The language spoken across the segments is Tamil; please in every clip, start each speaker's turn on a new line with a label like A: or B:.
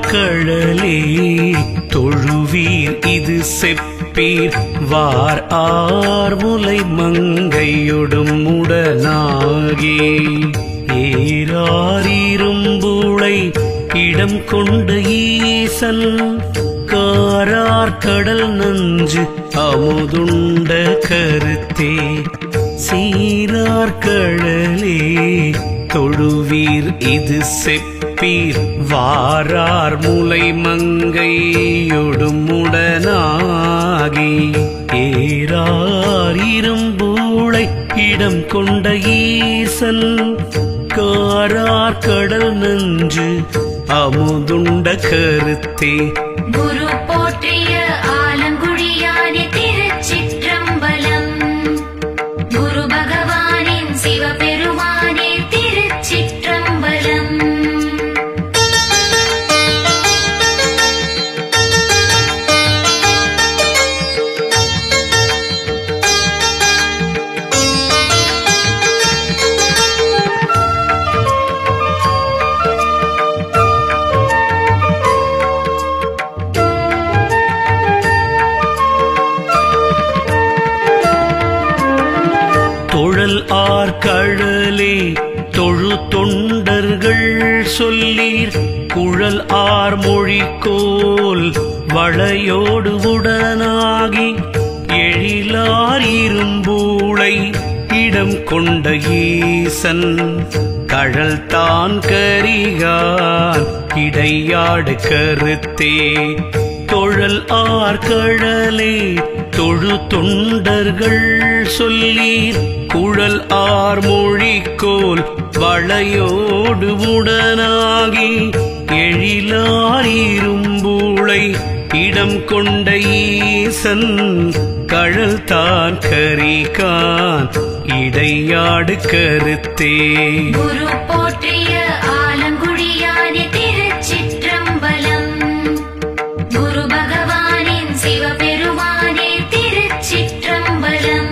A: கழலே தொழுவீர் இது செப்பீர் வார் ஆர் முலை மங்கையொடும் உடனாகி ஏறாரிரும்புளை இடம் கொண்ட ஈசன் காரார் கடல் நஞ்சு அமுதுண்ட கருத்தே சீரார் கடலே தொழுவீர் இது செப்பீர் வாரார் முலை மங்கையொடும் உடனாகி ஏறார் இரும்பூளை இடம் கொண்ட ஈசன் காரார் கடல் நஞ்சு அமுதுண்ட கருத்தே
B: குரு போற்றிய ஆலங்குழியானே திருச்சிற்றம்பலம் குரு பகவானின் சிவபெருமானே திருச்சிற்றம்பலம்
A: தொழல் ஆர் கழலே தொழு தொண்டர்கள் சொல்லீர் குழல் ஆர் மொழிக்கோல் வளையோடு உடனாகி எழிலார் இரும்பூளை இடம் கொண்ட ஈசன் கழல் தான் கரிகான் இடையாடு கருத்தே தொழல் ஆர் கழலே தொழு தொண்டர்கள் சொல்லீர் குழல் ஆர் மொழிக்கோல் வளையோடு உடனாகி எழிலார் இரும்பூளை இடம் கொண்ட ஈசன் கழல் தான் கரிகான் இடையாடு கருத்தே
B: குரு போற்றிய ஆலங்குழியானே திருச்சிற்றம்பலம் குரு பகவானின் சிவபெருமானே திருச்சிற்றம்பலம்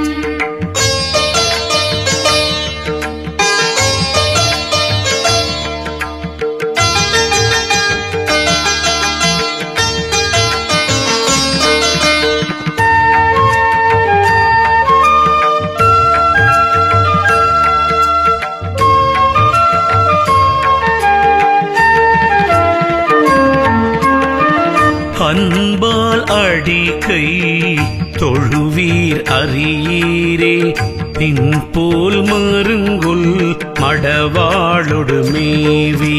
A: அன்பால் அடிக்கை தொழுவீர் அறியீரே பின் போல் மருங்குல் மடவாளொடு மேவி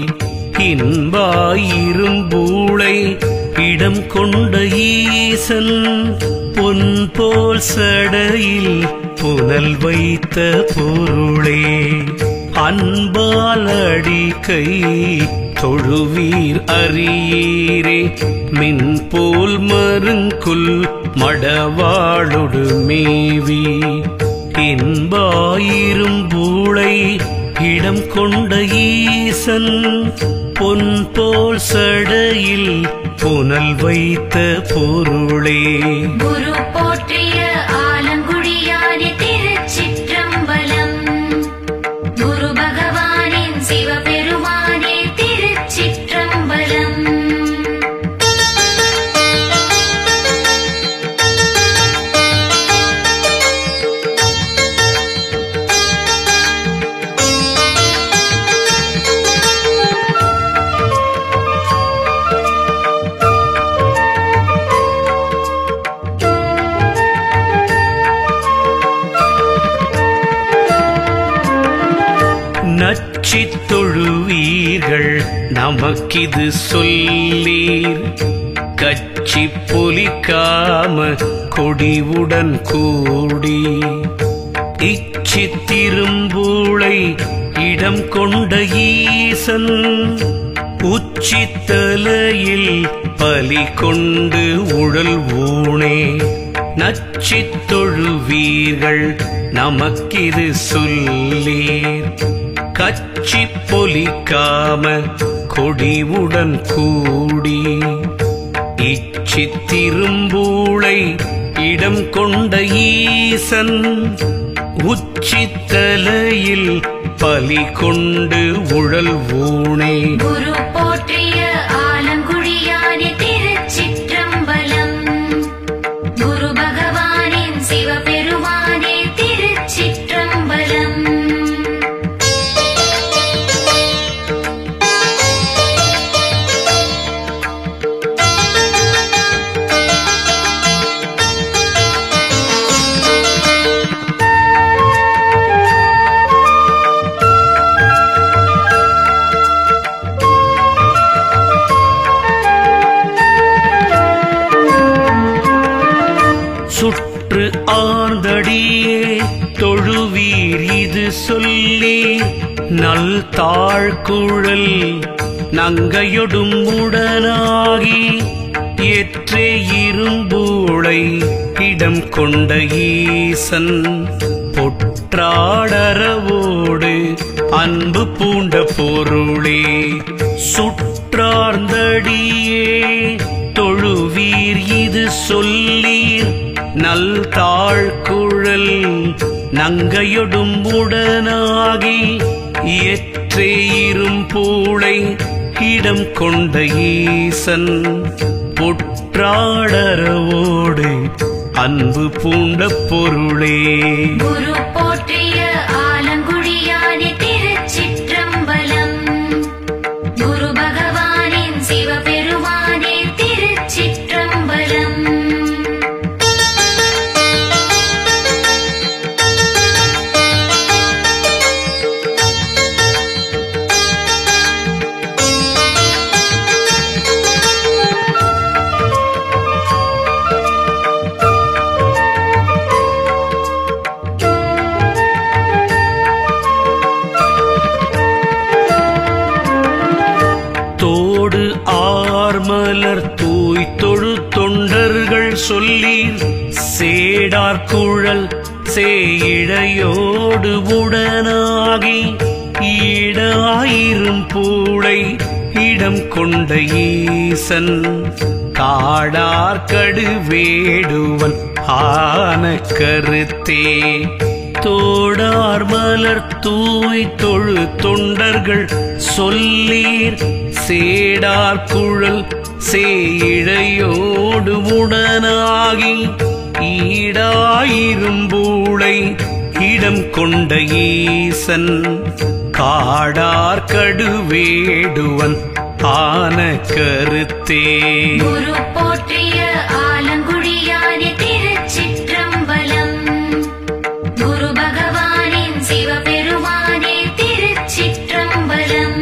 A: இன்பாயிரும்பூளை இடம் கொண்ட ஈசன் பொன் போல் சடையில் புனல் வைத்த பொருளே அன்பால் அடிக்கை தொழுவீர் அறியீரே மின் போல் மருங்குல் மடவாளொடு மேவி இன்பாயிரும்பூளை இடம் கொண்ட ஈசன் பொன் போல் சடையில் புனல் வைத்த பொருளே
B: குரு போற்றிய ஆலங்குழியானே திருச்சிற்றம்பலம் குரு பகவானின் சிவபெருமானே திருச்சிற்றம்பலம்
A: நச்சித் தொழுவீர்கள் நமக்கிது சொல்லீர் கச்சி பொலிக்காம கொடிவுடன் கூடி இச்சித்திரும்பூளை இடம் கொண்ட ஈசன் உச்சித்தலையில் பலி கொண்டு உழல் ஊனே நச்சித் தொழுவீர்கள் நமக்கிது சொல்லீர் கச்சி பொலிக்காம கொடிவுடன் கூடி இச்சித்திரும்பூளை இடம் கொண்ட ஈசன் உச்சித்தலையில் பலி கொண்டு உழல் ஊனே
B: குரு போற்றிய
A: நல் தாழ்குழல் நங்கையொடும் உடனாகி ஏற்றே இரும்பூளை இடம் கொண்ட ஈசன் பொற்றாடரவோடு அன்பு பூண்ட பொருளே சுற்றார்ந்தடியே தொழுவீர் இது சொல்லீர் நல் தாழ்குழல் நங்கையொடும் உடனாகி ஏற்றே இரும்பூளை இடம் கொண்ட ஈசன் பொற்றாடரவோடு அன்பு பூண்ட பொருளே
B: குரு போற்றிய ஆலங்குடியானே திருச்சிற்றம்பலம் குரு பகவானின் சிவபெருமானே திருச்சிற்றம்பலம்
A: தோடு ஆர்மலர் தூய் தொழு தொண்டர்கள் சொல்லி சேடார் குழல் சேயிழையோடு உடனாகி ஈடாயிரும் பூளை இடம் கொண்ட ஈசன் காடார்கடு வேடுவன் ஆன கருத்தே தோடார் மலர் தூய் தொழு தொண்டர்கள் சொல்லீர் சேடார் குழல் சேயிழையோடு உடனாகி ஈடாயிரும்பூளை இடம் கொண்ட ஈசன் காடார் கடுவேடுவன் ஆன கருத்தே
B: குரு போற்றிய ஆலங்குடியானே திருச்சிற்றம்பலம் குரு பகவானின் சிவபெருமானே திருச்சிற்றம்பலம்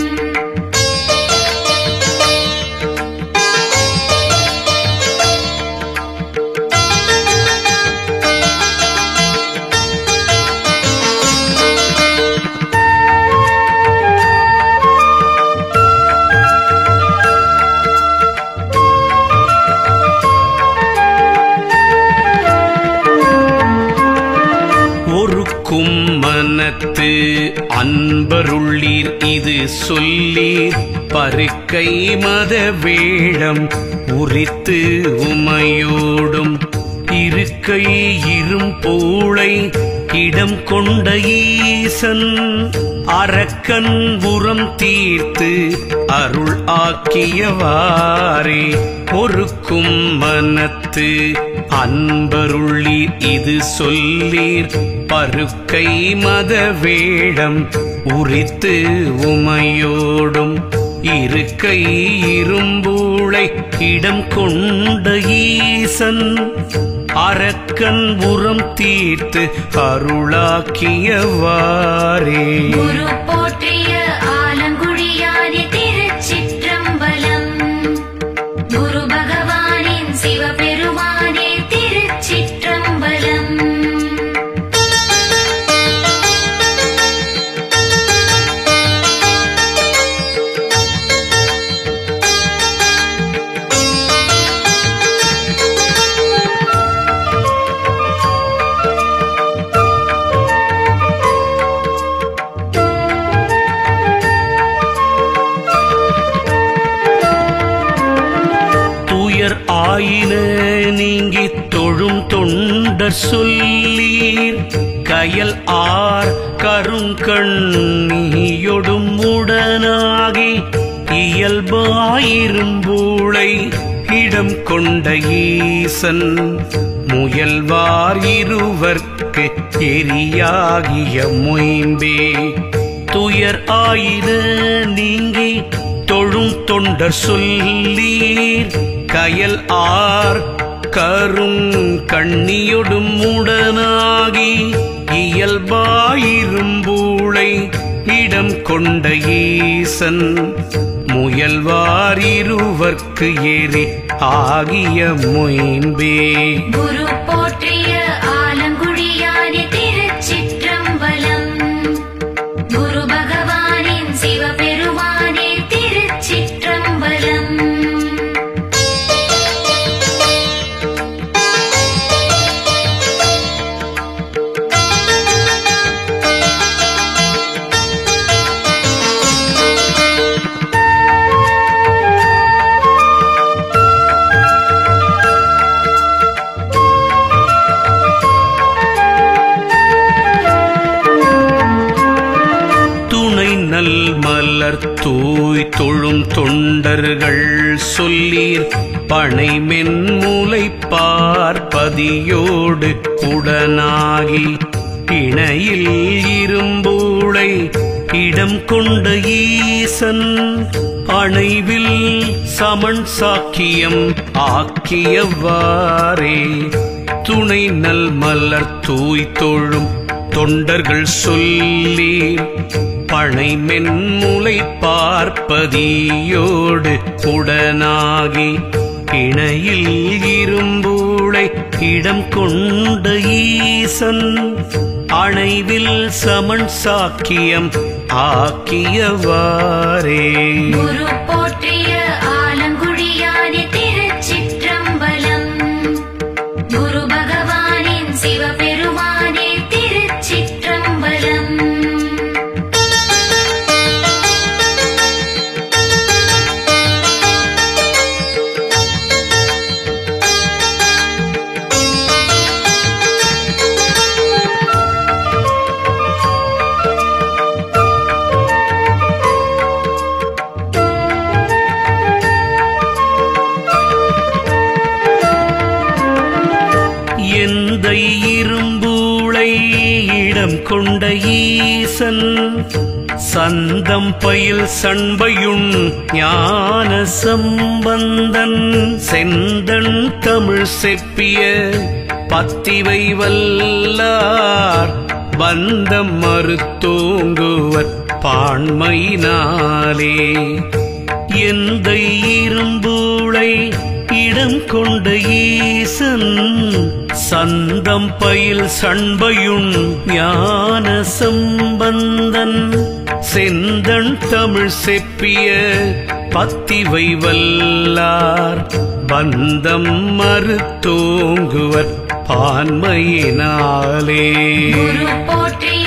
A: ஒரு கும்மனத்து அன்பருள்ளீர் இது சொல்லீர் பருக்கை மத வேழம் உரித்து உமையோடும் இருக்கை இரும்பூளை இடம் கொண்ட ஈசன் அரக்கன் உரம் தீர்த்து அருள் ஆக்கியவாறே பொறுக்கும் மனத்து அன்பருள்ளீர் இது சொல்லீர் பருக்கை மத வேடம் உரித்து உமையோடும் இருக்கை இரும்பூளை இடம் கொண்ட ஈசன் அரக்கன் உரம் தீர்த்து அருளாக்கியவாறே
B: குரு போற்றிய ஆலங்குடியானே திருச்சிற்றம்பலம் குரு பகவானின் சிவபெருமானே திருச்சிற்றம்பலம்
A: துயர் ஆயின நீங்கி தொழும் தொண்டர் சொல்லீர் கயல் ஆர் கருங்கண்ணீயொடும் உடனாகி இயல்பாயிரும்பூளை இடம் கொண்ட ஈசன் முயல்வார் இருவர்க்கு எரியாகிய மொயம்பே துயர் ஆயின நீங்கி தொழும் தொண்டர் சொல்லீர் கயல் ஆர் கரும் கண்ணியொடும் உடனாகி இயல்பாயிரும்பூளை இடம் கொண்ட ஈசன் முயல்வார் இருவர்க்கு ஏறி ஆகிய மொயம்பே
B: குரு போற்றிய ஆலங்குடியானே திருச்சிற்றம்பலம் குரு பகவான்
A: நல் மலர் தூய் தொழும் தொண்டர்கள் சொல்லீர் பனை மென்முலை பார்ப்பதியோடு உடனாகி இணையில் இரும்பூளை இடம் கொண்ட ஈசன் அணைவில் சமன் சாக்கியம் ஆக்கியவாறே துணை நல் மலர் தூய் தொழும் தொண்டர்கள் சொல்லி பனை மென்முலை பார்ப்பதியோடு உடனாகி இணையில் இரும்பூளை இடம் கொண்ட ஈசன் அணைவில் சமன் சாக்கியம் ஆக்கியவாறே
B: குரு போற்றிய ஆலங்குடியானே திருச்சிற்றம்பலம் குரு பகவானின் சிவபெருமானே திருச்சிற்றம்பலம்
A: எந்த இரும்பூளை இடம் கொண்ட ஈசன் சந்தம் பயில் சண்பையுண் ஞான சம்பந்தன் செந்தன் தமிழ் செப்பிய பத்திவை வல்லார் பந்தம் மறுத்தோங்குவர் பான்மையினாலே எந்த இரும்பூளை இடம் கொண்ட ஈசன் சந்தம் பயில் சண்பையுண் ஞான சம்பந்தன் செந்தன் தமிழ் செப்பிய பத்திவை வல்லார் பந்தம் மறுத்தோங்குவர் பான்மையினாலே
B: குரு போற்றிய